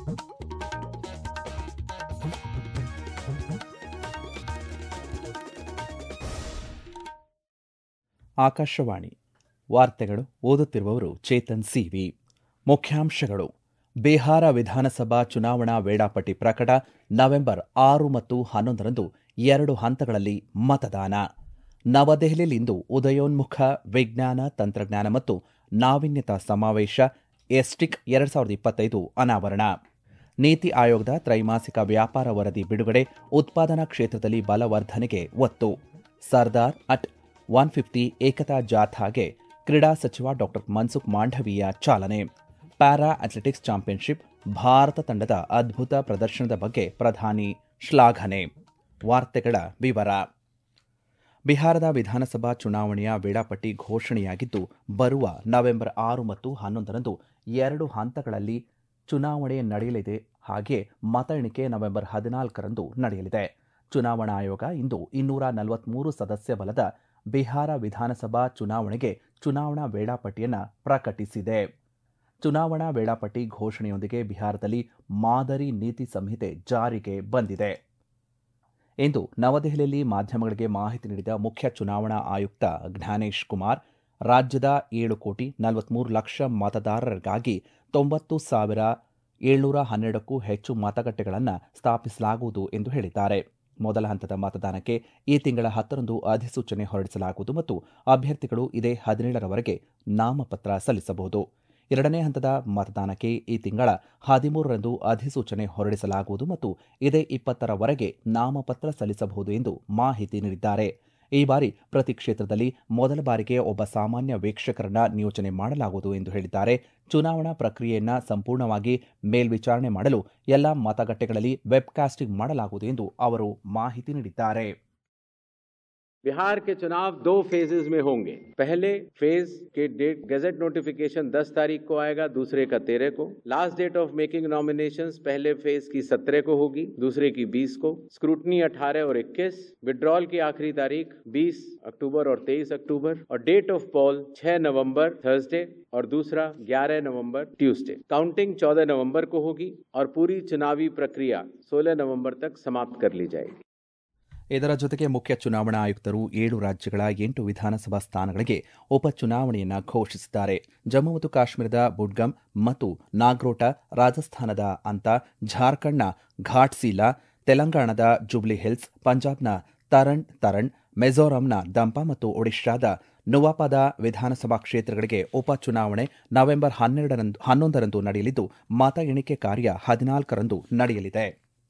ಆಕಾಶವಾಣಿ ವಾರ್ತೆಗಳು ಓದುತ್ತಿರುವವರು ಚೇತನ್ ಸಿವಿ ಮುಖ್ಯಾಂಶಗಳು ಬಿಹಾರ ವಿಧಾನಸಭಾ ಚುನಾವಣಾ ವೇಳಾಪಟ್ಟಿ ಪ್ರಕಟ ನವೆಂಬರ್ ಆರು ಮತ್ತು ಹನ್ನೊಂದರಂದು ಎರಡು ಹಂತಗಳಲ್ಲಿ ಮತದಾನ ನವದೆಹಲಿಯಲ್ಲಿಂದು ಉದಯೋನ್ಮುಖ ವಿಜ್ಞಾನ ತಂತ್ರಜ್ಞಾನ ಮತ್ತು ನಾವೀನ್ಯತಾ ಸಮಾವೇಶ ಎಸ್ಟಿಕ್ ಎರಡ್ ಸಾವಿರದ ಇಪ್ಪತ್ತೈದು ಅನಾವರಣ ನೀತಿ ಆಯೋಗದ ತ್ರೈಮಾಸಿಕ ವ್ಯಾಪಾರ ವರದಿ ಬಿಡುಗಡೆ ಉತ್ಪಾದನಾ ಕ್ಷೇತ್ರದಲ್ಲಿ ಬಲವರ್ಧನೆಗೆ ಒತ್ತು ಸರ್ದಾರ್ ಅಟ್ ಒನ್ ಫಿಫ್ಟಿ ಏಕತಾ ಜಾಥಾಗೆ ಕ್ರೀಡಾ ಸಚಿವ ಡಾಕ್ಟರ್ ಮನ್ಸುಖ್ ಮಾಂಡವೀಯ ಚಾಲನೆ ಪ್ಯಾರಾ ಅಥ್ಲೆಟಿಕ್ಸ್ ಚಾಂಪಿಯನ್ಶಿಪ್ ಭಾರತ ತಂಡದ ಅದ್ಭುತ ಪ್ರದರ್ಶನದ ಬಗ್ಗೆ ಪ್ರಧಾನಿ ಶ್ಲಾಘನೆ ವಾರ್ತೆಗಳ ವಿವರ ಬಿಹಾರದ ವಿಧಾನಸಭಾ ಚುನಾವಣೆಯ ವೇಳಾಪಟ್ಟಿ ಘೋಷಣೆಯಾಗಿದ್ದು ಬರುವ ನವೆಂಬರ್ ಆರು ಮತ್ತು ಹನ್ನೊಂದರಂದು ಎರಡು ಹಂತಗಳಲ್ಲಿ ಚುನಾವಣೆ ನಡೆಯಲಿದೆ ಹಾಗೆ ಮತ ಎಣಿಕೆ ನವೆಂಬರ್ ಹದಿನಾಲ್ಕರಂದು ನಡೆಯಲಿದೆ ಚುನಾವಣಾ ಆಯೋಗ ಇಂದು ಇನ್ನೂರ ನಲವತ್ಮೂರು ಸದಸ್ಯ ಬಲದ ಬಿಹಾರ ವಿಧಾನಸಭಾ ಚುನಾವಣೆಗೆ ಚುನಾವಣಾ ವೇಳಾಪಟ್ಟಿಯನ್ನು ಪ್ರಕಟಿಸಿದೆ ಚುನಾವಣಾ ವೇಳಾಪಟ್ಟಿ ಘೋಷಣೆಯೊಂದಿಗೆ ಬಿಹಾರದಲ್ಲಿ ಮಾದರಿ ನೀತಿ ಸಂಹಿತೆ ಜಾರಿಗೆ ಬಂದಿದೆ ಇಂದು ನವದೆಹಲಿಯಲ್ಲಿ ಮಾಧ್ಯಮಗಳಿಗೆ ಮಾಹಿತಿ ನೀಡಿದ ಮುಖ್ಯ ಚುನಾವಣಾ ಆಯುಕ್ತ ಜ್ಞಾನೇಶ್ ಕುಮಾರ್ ರಾಜ್ಯದ ಏಳು ಕೋಟಿ ನಲವತ್ಮೂರು ಲಕ್ಷ ಮತದಾರರಿಗಾಗಿ ತೊಂಬತ್ತು ಸಾವಿರ ಏಳ್ನೂರ ಹನ್ನೆರಡಕ್ಕೂ ಹೆಚ್ಚು ಮತಗಟ್ಟೆಗಳನ್ನು ಸ್ಥಾಪಿಸಲಾಗುವುದು ಎಂದು ಹೇಳಿದ್ದಾರೆ ಮೊದಲ ಹಂತದ ಮತದಾನಕ್ಕೆ ಈ ತಿಂಗಳ ಹತ್ತರಂದು ಅಧಿಸೂಚನೆ ಹೊರಡಿಸಲಾಗುವುದು ಮತ್ತು ಅಭ್ಯರ್ಥಿಗಳು ಇದೇ ಹದಿನೇಳರವರೆಗೆ ನಾಮಪತ್ರ ಸಲ್ಲಿಸಬಹುದು ಎರಡನೇ ಹಂತದ ಮತದಾನಕ್ಕೆ ಈ ತಿಂಗಳ ಹದಿಮೂರರಂದು ಅಧಿಸೂಚನೆ ಹೊರಡಿಸಲಾಗುವುದು ಮತ್ತು ಇದೇ ಇಪ್ಪತ್ತರವರೆಗೆ ನಾಮಪತ್ರ ಸಲ್ಲಿಸಬಹುದು ಎಂದು ಮಾಹಿತಿ ನೀಡಿದ್ದಾರೆ ಈ ಬಾರಿ ಪ್ರತಿ ಕ್ಷೇತ್ರದಲ್ಲಿ ಮೊದಲ ಬಾರಿಗೆ ಒಬ್ಬ ಸಾಮಾನ್ಯ ವೀಕ್ಷಕರನ್ನ ನಿಯೋಜನೆ ಮಾಡಲಾಗುವುದು ಎಂದು ಹೇಳಿದ್ದಾರೆ ಚುನಾವಣಾ ಪ್ರಕ್ರಿಯೆಯನ್ನ ಸಂಪೂರ್ಣವಾಗಿ ಮೇಲ್ವಿಚಾರಣೆ ಮಾಡಲು ಎಲ್ಲ ಮತಗಟ್ಟೆಗಳಲ್ಲಿ ವೆಬ್ಕಾಸ್ಟಿಂಗ್ ಮಾಡಲಾಗುವುದು ಎಂದು ಅವರು ಮಾಹಿತಿ ನೀಡಿದ್ದಾರೆ बिहार के चुनाव दो फेजेज में होंगे पहले फेज के डेट गजट नोटिफिकेशन 10 तारीख को आएगा दूसरे का 13 को last date of making nominations पहले फेज की 17 को होगी दूसरे की 20 को स्क्रूटनी 18 और 21 विड्रॉल की आखिरी तारीख 20 अक्टूबर और 23 अक्टूबर और date of poll 6 November Thursday और दूसरा 11 नवंबर ट्यूसडे काउंटिंग 14 नवंबर को होगी और पूरी चुनावी प्रक्रिया 16 नवंबर तक समाप्त कर ली जाएगी ಇದರ ಜೊತೆಗೆ ಮುಖ್ಯ ಚುನಾವಣಾ ಆಯುಕ್ತರು ಏಳು ರಾಜ್ಯಗಳ ಎಂಟು ವಿಧಾನಸಭಾ ಸ್ಥಾನಗಳಿಗೆ ಉಪಚುನಾವಣೆಯನ್ನು ಘೋಷಿಸಿದ್ದಾರೆ ಜಮ್ಮು ಮತ್ತು ಕಾಶ್ಮೀರದ ಬುಡ್ಗಮ್ ಮತ್ತು ನಾಗ್ರೋಟ ರಾಜಸ್ಥಾನದ ಅಂತ ಜಾರ್ಖಂಡ್ನ ಘಾಟ್ಸೀಲಾ ತೆಲಂಗಾಣದ ಜುಬ್ಲಿ ಹಿಲ್ಸ್ ಪಂಜಾಬ್ನ ತರಣ್ ತರಣ್ ಮಿಜೋರಾಂನ ದಂಪಾ ಮತ್ತು ಒಡಿಶಾದ ನುವಾಪದ ವಿಧಾನಸಭಾ ಕ್ಷೇತ್ರಗಳಿಗೆ ಉಪಚುನಾವಣೆ ನವೆಂಬರ್ ಹನ್ನೆರಡರಂದು ಹನ್ನೊಂದರಂದು ನಡೆಯಲಿದ್ದು ಮತ ಎಣಿಕೆ ಕಾರ್ಯ ಹದಿನಾಲ್ಕರಂದು ನಡೆಯಲಿದೆ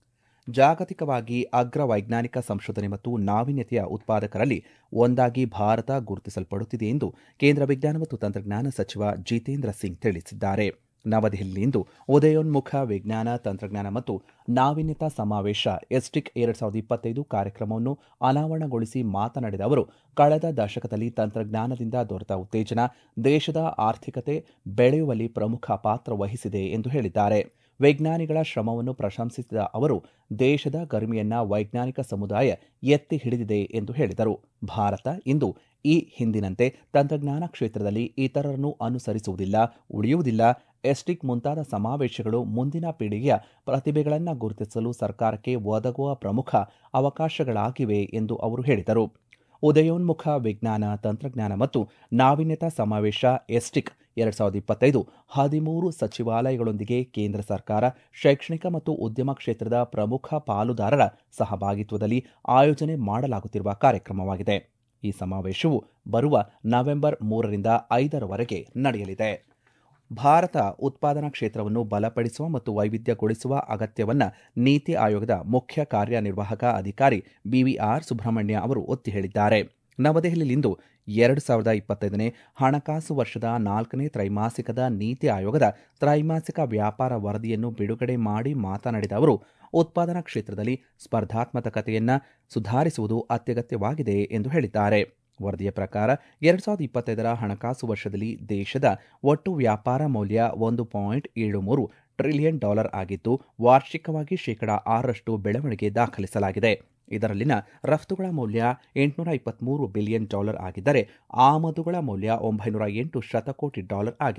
ಜಾಗತಿಕವಾಗಿ ಅಗ್ರ ವೈಜ್ಞಾನಿಕ ಸಂಶೋಧನೆ ಮತ್ತು ನಾವೀನ್ಯತೆಯ ಉತ್ಪಾದಕರಲ್ಲಿ ಒಂದಾಗಿ ಭಾರತ ಗುರುತಿಸಲ್ಪಡುತ್ತಿದೆ ಎಂದು ಕೇಂದ್ರ ವಿಜ್ಞಾನ ಮತ್ತು ತಂತ್ರಜ್ಞಾನ ಸಚಿವ ಜಿತೇಂದ್ರ ಸಿಂಗ್ ತಿಳಿಸಿದ್ದಾರೆ ನವದೆಹಲಿಯಲ್ಲಿಂದು ಉದಯೋನ್ಮುಖ ವಿಜ್ಞಾನ ತಂತ್ರಜ್ಞಾನ ಮತ್ತು ನಾವೀನ್ಯತಾ ಸಮಾವೇಶ ಎಸ್ಟಿಕ್ ಎರಡ್ ಸಾವಿರದ ಇಪ್ಪತ್ತೈದು ಕಾರ್ಯಕ್ರಮವನ್ನು ಅನಾವರಣಗೊಳಿಸಿ ಮಾತನಾಡಿದ ಅವರು ಕಳೆದ ದಶಕದಲ್ಲಿ ತಂತ್ರಜ್ಞಾನದಿಂದ ದೊರೆತ ಉತ್ತೇಜನ ದೇಶದ ಆರ್ಥಿಕತೆ ಬೆಳೆಯುವಲ್ಲಿ ಪ್ರಮುಖ ಪಾತ್ರ ವಹಿಸಿದೆ ಎಂದು ಹೇಳಿದ್ದಾರೆ ವಿಜ್ಞಾನಿಗಳ ಶ್ರಮವನ್ನು ಪ್ರಶಂಸಿಸಿದ ಅವರು ದೇಶದ ಗರಿಮೆಯನ್ನ ವೈಜ್ಞಾನಿಕ ಸಮುದಾಯ ಎತ್ತಿ ಹಿಡಿದಿದೆ ಎಂದು ಹೇಳಿದರು ಭಾರತ ಇಂದು ಈ ಹಿಂದಿನಂತೆ ತಂತ್ರಜ್ಞಾನ ಕ್ಷೇತ್ರದಲ್ಲಿ ಇತರರನ್ನು ಅನುಸರಿಸುವುದಿಲ್ಲ ಉಳಿಯುವುದಿಲ್ಲ ಎಸ್ಟಿಕ್ ಮುಂತಾದ ಸಮಾವೇಶಗಳು ಮುಂದಿನ ಪೀಳಿಗೆಯ ಪ್ರತಿಭೆಗಳನ್ನು ಗುರುತಿಸಲು ಸರ್ಕಾರಕ್ಕೆ ಒದಗುವ ಪ್ರಮುಖ ಅವಕಾಶಗಳಾಗಿವೆ ಎಂದು ಅವರು ಹೇಳಿದರು ಉದಯೋನ್ಮುಖ ವಿಜ್ಞಾನ ತಂತ್ರಜ್ಞಾನ ಮತ್ತು ನಾವೀನ್ಯತಾ ಸಮಾವೇಶ ಎಸ್ಟಿಕ್ ಎರಡ್ ಸಾವಿರದ ಇಪ್ಪತ್ತೈದು ಹದಿಮೂರು ಸಚಿವಾಲಯಗಳೊಂದಿಗೆ ಕೇಂದ್ರ ಸರ್ಕಾರ ಶೈಕ್ಷಣಿಕ ಮತ್ತು ಉದ್ಯಮ ಕ್ಷೇತ್ರದ ಪ್ರಮುಖ ಪಾಲುದಾರರ ಸಹಭಾಗಿತ್ವದಲ್ಲಿ ಆಯೋಜನೆ ಮಾಡಲಾಗುತ್ತಿರುವ ಕಾರ್ಯಕ್ರಮವಾಗಿದೆ ಈ ಸಮಾವೇಶವು ಬರುವ ನವೆಂಬರ್ ಮೂರರಿಂದ ಐದರವರೆಗೆ ನಡೆಯಲಿದೆ ಭಾರತ ಉತ್ಪಾದನಾ ಕ್ಷೇತ್ರವನ್ನು ಬಲಪಡಿಸುವ ಮತ್ತು ವೈವಿಧ್ಯಗೊಳಿಸುವ ಅಗತ್ಯವನ್ನು ನೀತಿ ಆಯೋಗದ ಮುಖ್ಯ ಕಾರ್ಯನಿರ್ವಾಹಕ ಅಧಿಕಾರಿ ಬಿವಿಆರ್ ಸುಬ್ರಹ್ಮಣ್ಯ ಅವರು ಒತ್ತಿ ಹೇಳಿದ್ದಾರೆ ನವದೆಹಲಿಯಲ್ಲಿಂದು ಎರಡು ಸಾವಿರದ ಇಪ್ಪತ್ತೈದನೇ ಹಣಕಾಸು ವರ್ಷದ ನಾಲ್ಕನೇ ತ್ರೈಮಾಸಿಕದ ನೀತಿ ಆಯೋಗದ ತ್ರೈಮಾಸಿಕ ವ್ಯಾಪಾರ ವರದಿಯನ್ನು ಬಿಡುಗಡೆ ಮಾಡಿ ಮಾತನಾಡಿದ ಅವರು ಉತ್ಪಾದನಾ ಕ್ಷೇತ್ರದಲ್ಲಿ ಸ್ಪರ್ಧಾತ್ಮಕತೆಯನ್ನು ಸುಧಾರಿಸುವುದು ಅತ್ಯಗತ್ಯವಾಗಿದೆ ಎಂದು ಹೇಳಿದ್ದಾರೆ ವರದಿಯ ಪ್ರಕಾರ ಎರಡ್ ಸಾವಿರದ ಇಪ್ಪತ್ತೈದರ ಹಣಕಾಸು ವರ್ಷದಲ್ಲಿ ದೇಶದ ಒಟ್ಟು ವ್ಯಾಪಾರ ಮೌಲ್ಯ ಒಂದು ಪಾಯಿಂಟ್ ಏಳು ಮೂರು ಟ್ರಿಲಿಯನ್ ಡಾಲರ್ ಆಗಿದ್ದು ವಾರ್ಷಿಕವಾಗಿ ಶೇಕಡಾ ಆರರಷ್ಟು ಬೆಳವಣಿಗೆ ದಾಖಲಿಸಲಾಗಿದೆ ಇದರಲ್ಲಿನ ರಫ್ತುಗಳ ಮೌಲ್ಯ ಎಂಟುನೂರ ಇಪ್ಪತ್ಮೂರು ಬಿಲಿಯನ್ ಡಾಲರ್ ಆಗಿದ್ದರೆ ಆಮದುಗಳ ಮೌಲ್ಯ ಒಂಬೈನೂರ ಎಂಟು ಶತಕೋಟಿ ಡಾಲರ್ ಆಗಿದೆ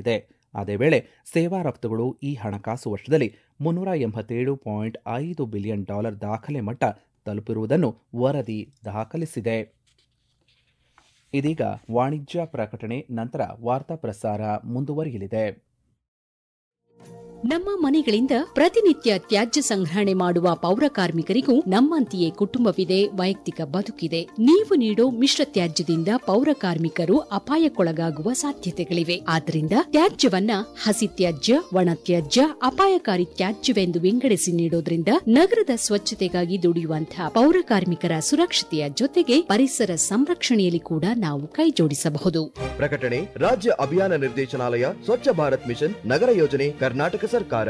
ಅದೇ ವೇಳೆ ಸೇವಾ ರಫ್ತುಗಳು ಈ ಹಣಕಾಸು ವರ್ಷದಲ್ಲಿ ಮುನ್ನೂರ ಎಂಬತ್ತೇಳು ಪಾಯಿಂಟ್ ಐದು ಬಿಲಿಯನ್ ಡಾಲರ್ ದಾಖಲೆ ಮಟ್ಟ ತಲುಪಿರುವುದನ್ನು ವರದಿ ದಾಖಲಿಸಿದೆ ಇದೀಗ ವಾಣಿಜ್ಯ ಪ್ರಕಟಣೆ ನಂತರ ವಾರ್ತಾ ಪ್ರಸಾರ ಮುಂದುವರಿಯಲಿದೆ ನಮ್ಮ ಮನೆಗಳಿಂದ ಪ್ರತಿನಿತ್ಯ ತ್ಯಾಜ್ಯ ಸಂಗ್ರಹಣೆ ಮಾಡುವ ಪೌರ ಕಾರ್ಮಿಕರಿಗೂ ನಮ್ಮಂತೆಯೇ ಕುಟುಂಬವಿದೆ ವೈಯಕ್ತಿಕ ಬದುಕಿದೆ ನೀವು ನೀಡೋ ಮಿಶ್ರ ತ್ಯಾಜ್ಯದಿಂದ ಪೌರ ಕಾರ್ಮಿಕರು ಅಪಾಯಕ್ಕೊಳಗಾಗುವ ಸಾಧ್ಯತೆಗಳಿವೆ ಆದ್ದರಿಂದ ತ್ಯಾಜ್ಯವನ್ನ ಹಸಿ ತ್ಯಾಜ್ಯ ಒಣ ತ್ಯಾಜ್ಯ ಅಪಾಯಕಾರಿ ತ್ಯಾಜ್ಯವೆಂದು ವಿಂಗಡಿಸಿ ನೀಡೋದ್ರಿಂದ ನಗರದ ಸ್ವಚ್ಛತೆಗಾಗಿ ದುಡಿಯುವಂತಹ ಪೌರ ಕಾರ್ಮಿಕರ ಸುರಕ್ಷತೆಯ ಜೊತೆಗೆ ಪರಿಸರ ಸಂರಕ್ಷಣೆಯಲ್ಲಿ ಕೂಡ ನಾವು ಕೈಜೋಡಿಸಬಹುದು ಪ್ರಕಟಣೆ ರಾಜ್ಯ ಅಭಿಯಾನ ನಿರ್ದೇಶನಾಲಯ ಸ್ವಚ್ಛ ಭಾರತ್ ಮಿಷನ್ ನಗರ ಯೋಜನೆ ಕರ್ನಾಟಕ ಸರ್ಕಾರ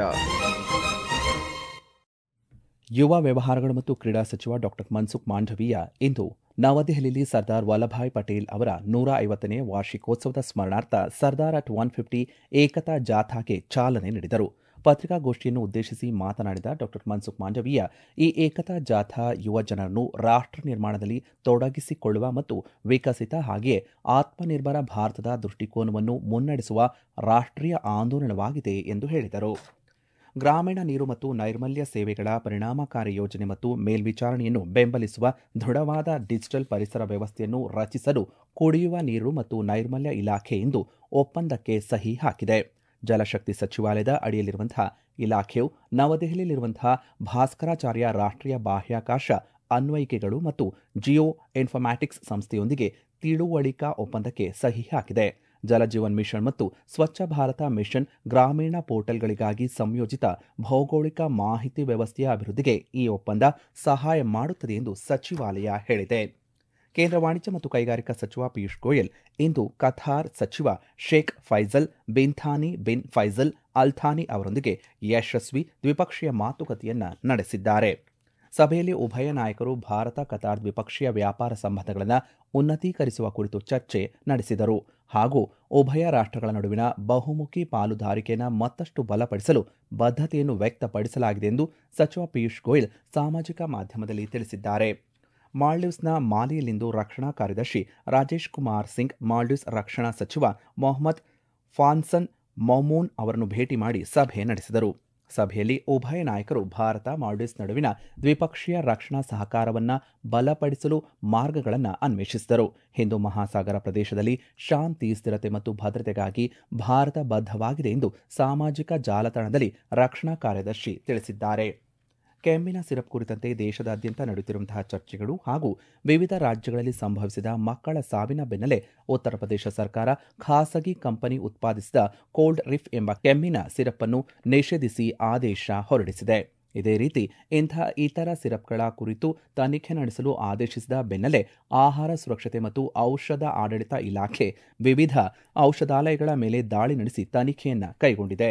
ಯುವ ವ್ಯವಹಾರಗಳು ಮತ್ತು ಕ್ರೀಡಾ ಸಚಿವ ಡಾಕ್ಟರ್ ಮನ್ಸುಖ್ ಮಾಂಡವೀಯ ಇಂದು ನವದೆಹಲಿಯಲ್ಲಿ ಸರ್ದಾರ್ ವಲ್ಲಭಾಯ್ ಪಟೇಲ್ ಅವರ ನೂರ ಐವತ್ತನೇ ವಾರ್ಷಿಕೋತ್ಸವದ ಸ್ಮರಣಾರ್ಥ ಸರ್ದಾರ್ ಅಟ್ ಒನ್ ಫಿಫ್ಟಿ ಏಕತಾ ಜಾಥಾಗೆ ಚಾಲನೆ ನೀಡಿದರು ಪತ್ರಿಕಾಗೋಷ್ಠಿಯನ್ನು ಉದ್ದೇಶಿಸಿ ಮಾತನಾಡಿದ ಡಾಕ್ಟರ್ ಮನ್ಸುಖ್ ಮಾಂಡವೀಯ ಈ ಏಕತಾ ಜಾಥಾ ಯುವ ಜನರನ್ನು ರಾಷ್ಟ್ರ ನಿರ್ಮಾಣದಲ್ಲಿ ತೊಡಗಿಸಿಕೊಳ್ಳುವ ಮತ್ತು ವಿಕಸಿತ ಹಾಗೆಯೇ ಆತ್ಮನಿರ್ಭರ ಭಾರತದ ದೃಷ್ಟಿಕೋನವನ್ನು ಮುನ್ನಡೆಸುವ ರಾಷ್ಟ್ರೀಯ ಆಂದೋಲನವಾಗಿದೆ ಎಂದು ಹೇಳಿದರು ಗ್ರಾಮೀಣ ನೀರು ಮತ್ತು ನೈರ್ಮಲ್ಯ ಸೇವೆಗಳ ಪರಿಣಾಮಕಾರಿ ಯೋಜನೆ ಮತ್ತು ಮೇಲ್ವಿಚಾರಣೆಯನ್ನು ಬೆಂಬಲಿಸುವ ದೃಢವಾದ ಡಿಜಿಟಲ್ ಪರಿಸರ ವ್ಯವಸ್ಥೆಯನ್ನು ರಚಿಸಲು ಕುಡಿಯುವ ನೀರು ಮತ್ತು ನೈರ್ಮಲ್ಯ ಇಲಾಖೆ ಇಂದು ಒಪ್ಪಂದಕ್ಕೆ ಸಹಿ ಹಾಕಿದೆ ಜಲಶಕ್ತಿ ಸಚಿವಾಲಯದ ಅಡಿಯಲ್ಲಿರುವಂತಹ ಇಲಾಖೆಯು ನವದೆಹಲಿಯಲ್ಲಿರುವಂತಹ ಭಾಸ್ಕರಾಚಾರ್ಯ ರಾಷ್ಟ್ರೀಯ ಬಾಹ್ಯಾಕಾಶ ಅನ್ವಯಿಕೆಗಳು ಮತ್ತು ಜಿಯೋ ಇನ್ಫಾಮ್ಯಾಟಿಕ್ಸ್ ಸಂಸ್ಥೆಯೊಂದಿಗೆ ತಿಳುವಳಿಕಾ ಒಪ್ಪಂದಕ್ಕೆ ಸಹಿ ಹಾಕಿದೆ ಜಲಜೀವನ್ ಮಿಷನ್ ಮತ್ತು ಸ್ವಚ್ಛ ಭಾರತ ಮಿಷನ್ ಗ್ರಾಮೀಣ ಪೋರ್ಟಲ್ಗಳಿಗಾಗಿ ಸಂಯೋಜಿತ ಭೌಗೋಳಿಕ ಮಾಹಿತಿ ವ್ಯವಸ್ಥೆಯ ಅಭಿವೃದ್ಧಿಗೆ ಈ ಒಪ್ಪಂದ ಸಹಾಯ ಮಾಡುತ್ತದೆ ಎಂದು ಸಚಿವಾಲಯ ಹೇಳಿದೆ ಕೇಂದ್ರ ವಾಣಿಜ್ಯ ಮತ್ತು ಕೈಗಾರಿಕಾ ಸಚಿವ ಪಿಯೂಷ್ ಗೋಯಲ್ ಇಂದು ಕಥಾರ್ ಸಚಿವ Sheikh Faisal bin Thani bin Faisal Al Thani ಅವರೊಂದಿಗೆ ಯಶಸ್ವಿ ದ್ವಿಪಕ್ಷೀಯ ಮಾತುಕತೆಯನ್ನ ನಡೆಸಿದ್ದಾರೆ ಸಭೆಯಲ್ಲಿ ಉಭಯ ನಾಯಕರು ಭಾರತ ಕತಾರ್ ದ್ವಿಪಕ್ಷೀಯ ವ್ಯಾಪಾರ ಸಂಬಂಧಗಳನ್ನು ಉನ್ನತೀಕರಿಸುವ ಕುರಿತು ಚರ್ಚೆ ನಡೆಸಿದರು ಹಾಗೂ ಉಭಯ ರಾಷ್ಟ್ರಗಳ ನಡುವಿನ ಬಹುಮುಖಿ ಪಾಲುದಾರಿಕೆಯನ್ನು ಮತ್ತಷ್ಟು ಬಲಪಡಿಸಲು ಬದ್ಧತೆಯನ್ನು ವ್ಯಕ್ತಪಡಿಸಲಾಗಿದೆ ಎಂದು ಸಚಿವ ಪಿಯೂಷ್ ಗೋಯಲ್ ಸಾಮಾಜಿಕ ಮಾಧ್ಯಮದಲ್ಲಿ ತಿಳಿಸಿದ್ದಾರೆ ಮಾಲ್ಡೀವ್ಸ್ನ ಮಾಲಿಯಲ್ಲಿಂದು ರಕ್ಷಣಾ ಕಾರ್ಯದರ್ಶಿ ರಾಜೇಶ್ ಕುಮಾರ್ ಸಿಂಗ್ ಮಾಲ್ಡೀವ್ಸ್ ರಕ್ಷಣಾ ಸಚಿವ ಮೊಹಮ್ಮದ್ ಫಾನ್ಸನ್ ಮೊಮೂನ್ ಅವರನ್ನು ಭೇಟಿ ಮಾಡಿ ಸಭೆ ನಡೆಸಿದರು ಸಭೆಯಲ್ಲಿ ಉಭಯ ನಾಯಕರು ಭಾರತ ಮಾಲ್ಡೀವ್ಸ್ ನಡುವಿನ ದ್ವಿಪಕ್ಷೀಯ ರಕ್ಷಣಾ ಸಹಕಾರವನ್ನು ಬಲಪಡಿಸಲು ಮಾರ್ಗಗಳನ್ನು ಅನ್ವೇಷಿಸಿದರು ಹಿಂದೂ ಮಹಾಸಾಗರ ಪ್ರದೇಶದಲ್ಲಿ ಶಾಂತಿ ಸ್ಥಿರತೆ ಮತ್ತು ಭದ್ರತೆಗಾಗಿ ಭಾರತ ಬದ್ಧವಾಗಿದೆ ಎಂದು ಸಾಮಾಜಿಕ ಜಾಲತಾಣದಲ್ಲಿ ರಕ್ಷಣಾ ಕಾರ್ಯದರ್ಶಿ ತಿಳಿಸಿದ್ದಾರೆ ಕೆಮ್ಮಿನ ಸಿರಪ್ ಕುರಿತಂತೆ ದೇಶದಾದ್ಯಂತ ನಡೆಯುತ್ತಿರುವಂತಹ ಚರ್ಚೆಗಳು ಹಾಗೂ ವಿವಿಧ ರಾಜ್ಯಗಳಲ್ಲಿ ಸಂಭವಿಸಿದ ಮಕ್ಕಳ ಸಾವಿನ ಬೆನ್ನಲ್ಲೇ ಉತ್ತರ ಪ್ರದೇಶ ಸರ್ಕಾರ ಖಾಸಗಿ ಕಂಪನಿ ಉತ್ಪಾದಿಸಿದ ಕೋಲ್ಡ್ ರಿಫ್ ಎಂಬ ಕೆಮ್ಮಿನ ಸಿರಪ್ ಅನ್ನು ನಿಷೇಧಿಸಿ ಆದೇಶ ಹೊರಡಿಸಿದೆ ಇದೇ ರೀತಿ ಇಂಥ ಇತರ ಸಿರಪ್ಗಳ ಕುರಿತು ತನಿಖೆ ನಡೆಸಲು ಆದೇಶಿಸಿದ ಬೆನ್ನಲ್ಲೇ ಆಹಾರ ಸುರಕ್ಷತೆ ಮತ್ತು ಔಷಧ ಆಡಳಿತ ಇಲಾಖೆ ವಿವಿಧ ಔಷಧಾಲಯಗಳ ಮೇಲೆ ದಾಳಿ ನಡೆಸಿ ತನಿಖೆಯನ್ನ ಕೈಗೊಂಡಿದೆ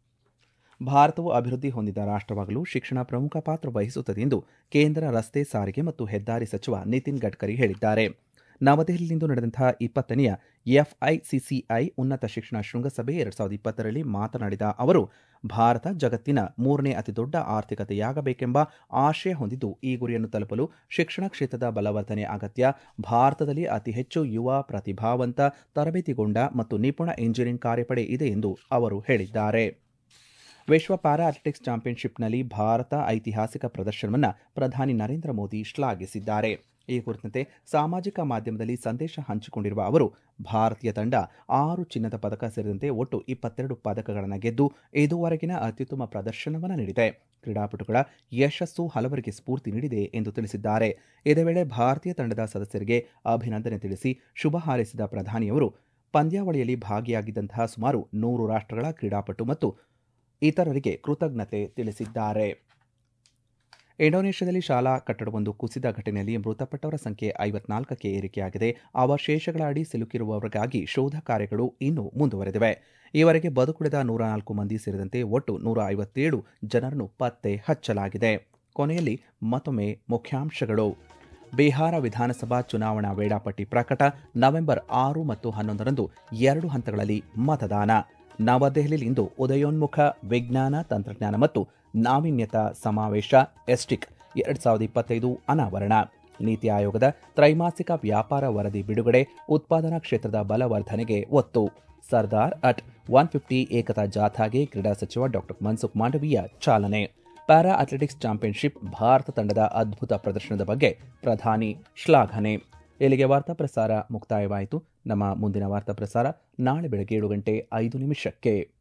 ಭಾರತವು ಅಭಿವೃದ್ಧಿ ಹೊಂದಿದ ರಾಷ್ಟ್ರವಾಗಲು ಶಿಕ್ಷಣ ಪ್ರಮುಖ ಪಾತ್ರ ವಹಿಸುತ್ತದೆ ಎಂದು ಕೇಂದ್ರ ರಸ್ತೆ ಸಾರಿಗೆ ಮತ್ತು ಹೆದ್ದಾರಿ ಸಚಿವ ನಿತಿನ್ ಗಡ್ಕರಿ ಹೇಳಿದ್ದಾರೆ ನವದೆಹಲಿಯಲ್ಲಿಂದು ನಡೆದಂತಹ ಇಪ್ಪತ್ತನೆಯ ಎಫ್ಐಸಿಸಿಐ ಉನ್ನತ ಶಿಕ್ಷಣ ಶೃಂಗಸಭೆ ಎರಡ್ ಸಾವಿರದ ಇಪ್ಪತ್ತರಲ್ಲಿ ಮಾತನಾಡಿದ ಅವರು ಭಾರತ ಜಗತ್ತಿನ ಮೂರನೇ ಅತಿದೊಡ್ಡ ಆರ್ಥಿಕತೆಯಾಗಬೇಕೆಂಬ ಆಶಯ ಹೊಂದಿದ್ದು ಈ ಗುರಿಯನ್ನು ತಲುಪಲು ಶಿಕ್ಷಣ ಕ್ಷೇತ್ರದ ಬಲವರ್ಧನೆ ಅಗತ್ಯ ಭಾರತದಲ್ಲಿ ಅತಿ ಹೆಚ್ಚು ಯುವ ಪ್ರತಿಭಾವಂತ ತರಬೇತಿಗೊಂಡ ಮತ್ತು ನಿಪುಣ ಇಂಜಿನಿಯರಿಂಗ್ ಕಾರ್ಯಪಡೆ ಇದೆ ಎಂದು ಅವರು ಹೇಳಿದ್ದಾರೆ ವಿಶ್ವ ಪ್ಯಾರಾ ಅಥ್ಲೆಟಿಕ್ಸ್ ಚಾಂಪಿಯನ್ಶಿಪ್ನಲ್ಲಿ ಭಾರತ ಐತಿಹಾಸಿಕ ಪ್ರದರ್ಶನವನ್ನು ಪ್ರಧಾನಿ ನರೇಂದ್ರ ಮೋದಿ ಶ್ಲಾಘಿಸಿದ್ದಾರೆ ಈ ಕುರಿತಂತೆ ಸಾಮಾಜಿಕ ಮಾಧ್ಯಮದಲ್ಲಿ ಸಂದೇಶ ಹಂಚಿಕೊಂಡಿರುವ ಅವರು ಭಾರತೀಯ ತಂಡ ಆರು ಚಿನ್ನದ ಪದಕ ಸೇರಿದಂತೆ ಒಟ್ಟು ಇಪ್ಪತ್ತೆರಡು ಪದಕಗಳನ್ನು ಗೆದ್ದು ಇದುವರೆಗಿನ ಅತ್ಯುತ್ತಮ ಪ್ರದರ್ಶನವನ್ನು ನೀಡಿದೆ ಕ್ರೀಡಾಪಟುಗಳ ಯಶಸ್ಸು ಹಲವರಿಗೆ ಸ್ಫೂರ್ತಿ ನೀಡಿದೆ ಎಂದು ತಿಳಿಸಿದ್ದಾರೆ ಇದೇ ವೇಳೆ ಭಾರತೀಯ ತಂಡದ ಸದಸ್ಯರಿಗೆ ಅಭಿನಂದನೆ ತಿಳಿಸಿ ಶುಭ ಹಾರೈಸಿದ ಪ್ರಧಾನಿಯವರು ಪಂದ್ಯಾವಳಿಯಲ್ಲಿ ಭಾಗಿಯಾಗಿದ್ದಂತಹ ಸುಮಾರು ನೂರು ರಾಷ್ಟ್ರಗಳ ಕ್ರೀಡಾಪಟು ಮತ್ತು ಇತರರಿಗೆ ಕೃತಜ್ಞತೆ ತಿಳಿಸಿದ್ದಾರೆ ಇಂಡೋನೇಷ್ಯಾದಲ್ಲಿ ಶಾಲಾ ಕಟ್ಟಡವೊಂದು ಕುಸಿದ ಘಟನೆಯಲ್ಲಿ ಮೃತಪಟ್ಟವರ ಸಂಖ್ಯೆ ಐವತ್ನಾಲ್ಕಕ್ಕೆ ಏರಿಕೆಯಾಗಿದೆ ಅವಶೇಷಗಳ ಅಡಿ ಸಿಲುಕಿರುವವರಿಗಾಗಿ ಶೋಧ ಕಾರ್ಯಗಳು ಇನ್ನೂ ಮುಂದುವರೆದಿವೆ ಈವರೆಗೆ ಬದುಕುಳಿದ ನೂರ ನಾಲ್ಕು ಮಂದಿ ಸೇರಿದಂತೆ ಒಟ್ಟು ನೂರ ಐವತ್ತೇಳು ಜನರನ್ನು ಪತ್ತೆ ಹಚ್ಚಲಾಗಿದೆ ಕೊನೆಯಲ್ಲಿ ಮತ್ತೊಮ್ಮೆ ಮುಖ್ಯಾಂಶಗಳು ಬಿಹಾರ ವಿಧಾನಸಭಾ ಚುನಾವಣಾ ವೇಳಾಪಟ್ಟಿ ಪ್ರಕಟ ನವೆಂಬರ್ ಆರು ಮತ್ತು ಹನ್ನೊಂದರಂದು ಎರಡು ಹಂತಗಳಲ್ಲಿ ಮತದಾನ ನವದೆಹಲಿಯಲ್ಲಿಂದು ಉದಯೋನ್ಮುಖ ವಿಜ್ಞಾನ ತಂತ್ರಜ್ಞಾನ ಮತ್ತು ನಾವೀನ್ಯತಾ ಸಮಾವೇಶ ಎಸ್ಟಿಕ್ ಎರಡ್ ಸಾವಿರದ ಇಪ್ಪತ್ತೈದು ಅನಾವರಣ ನೀತಿ ಆಯೋಗದ ತ್ರೈಮಾಸಿಕ ವ್ಯಾಪಾರ ವರದಿ ಬಿಡುಗಡೆ ಉತ್ಪಾದನಾ ಕ್ಷೇತ್ರದ ಬಲವರ್ಧನೆಗೆ ಒತ್ತು ಸರ್ದಾರ್ ಅಟ್ ಒನ್ ಫಿಫ್ಟಿ ಏಕತಾ ಜಾಥಾಗೆ ಕ್ರೀಡಾ ಸಚಿವ ಡಾಕ್ಟರ್ ಮನ್ಸುಖ್ ಮಾಂಡವೀಯ ಚಾಲನೆ ಪ್ಯಾರಾ ಅಥ್ಲೆಟಿಕ್ಸ್ ಚಾಂಪಿಯನ್ಶಿಪ್ ಭಾರತ ತಂಡದ ಅದ್ಭುತ ಪ್ರದರ್ಶನದ ಬಗ್ಗೆ ಪ್ರಧಾನಿ ಶ್ಲಾಘನೆ ಇಲ್ಲಿಗೆ ವಾರ್ತಾ ಪ್ರಸಾರ ಮುಕ್ತಾಯವಾಯಿತು ನಮ್ಮ ಮುಂದಿನ ವಾರ್ತಾ ಪ್ರಸಾರ ನಾಳೆ ಬೆಳಗ್ಗೆ ಏಳು ಗಂಟೆ ಐದು ನಿಮಿಷಕ್ಕೆ